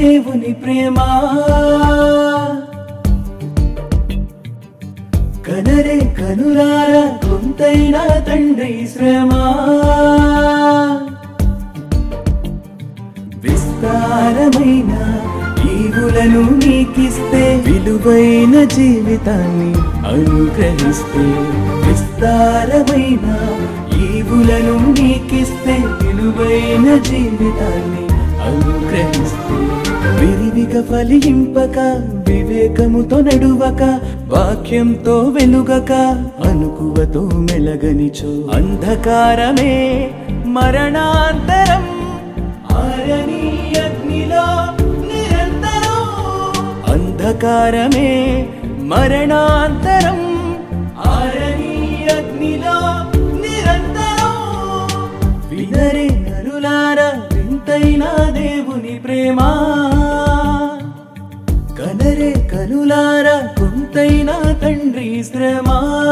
దేవుని ప్రేమ కనరే కనులార కొంతైనా తండ్రి శ్రమ విస్తారమైన ఈవులను నీకిస్తే విలువైన జీవితాన్ని అనుగ్రహిస్తే విస్తారమైన ఈవులను నీకిస్తే విలువైన జీవితాన్ని అనుగ్రహిస్తే విరివిగా ఫలింపక వివేకముతో నడువక వాక్యంతో వెలుగక అనుకువతో మెలగనిచో అంధకారమే మరణాంతరం ఆరని అగ్నిలో నిరంతరం అంధకారమే మరణాంతరం ఆరని అగ్నిలో నిరంతరం వినరే నరులార వింతైన దేవుని ప్రేమ కనరే కనులార కొంతైన తండ్రి శ్రమ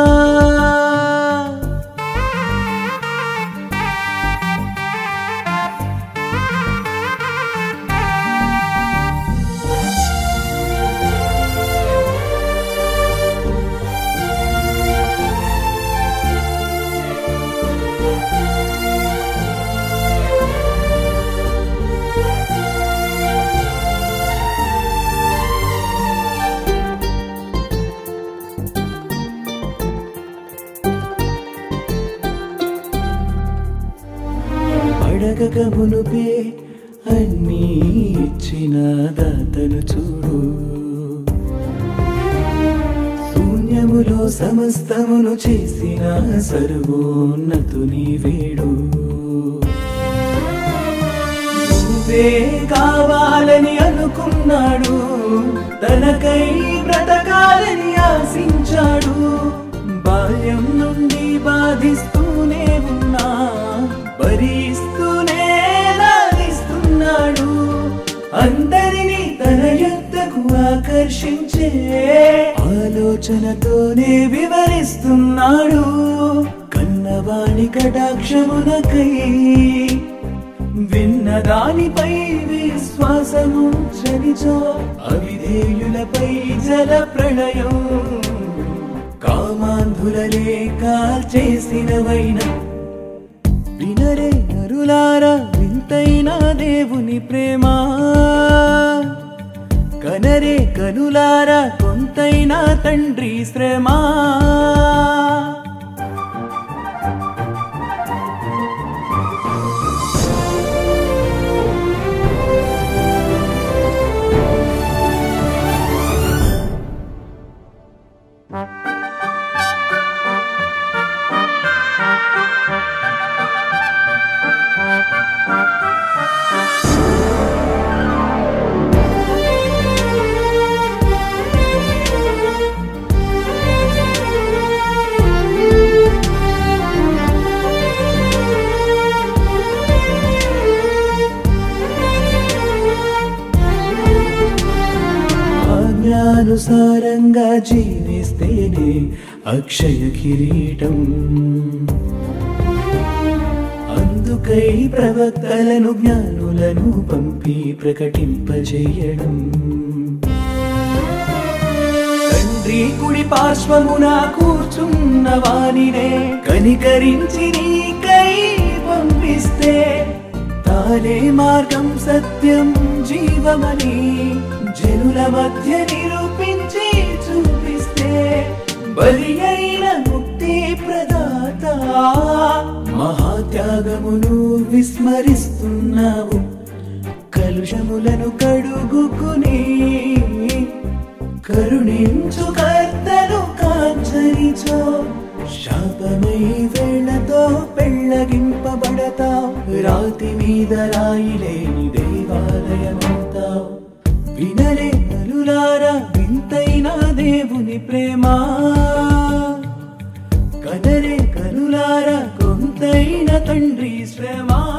అడగక మునుపే అన్నీ ఇచ్చిన దాతను చూడు శూన్యములో సమస్తమును చేసిన సర్వోన్నతుని వేడు నువ్వే కావాలని అనుకున్నాడు తనకై బ్రతకాలని ఆశించాడు బాల్యం నుండి బాధిస్తూనే ఉన్నా భరిస్తూనే లాలిస్తున్నాడు అందరినీ తన యొద్దకు ఆకర్షించే ఆలోచనతోనే వివరిస్తున్నాడు కన్నవాణి కటాక్షమునకై విన్న దానిపై విశ్వాసము చలిచో అవిధేయులపై జల ప్రళయం కామాంధులలే కాల్చేసినవైన వినరే నరులారా వింతైన దేవుని ప్రేమ కనరే కనులారా కొంతైనా తండ్రి శ్రమ ఆజ్ఞానుసారంగా జీవిస్తేనే అక్షయ కిరీటం అందుకై ప్రవక్తలను జ్ఞానులను పంపి ప్రకటింపజేయడం తండ్రి కుడి పార్శ్వమున కూర్చున్న వానినే కనికరించి నీకై పంపిస్తే తానే మార్గం సత్యం జీవమని జనుల మధ్య నిరూపించి చూపిస్తే బలి అయిన ముక్తి ప్రదాత మహాత్యాగమును విస్మరిస్తున్నావు కలుషములను కడుగుకుని కరుణించు కర్తను కాంచనిచో శాపమై వేళతో పెళ్ళగింపబడతావు రాతి మీద రాయిలేని దేవాలయమవుతావు వినలే నలులారా వింతైన దేవుని ప్రేమ కనరే కనులారా కొంతైన తండ్రి శ్రమ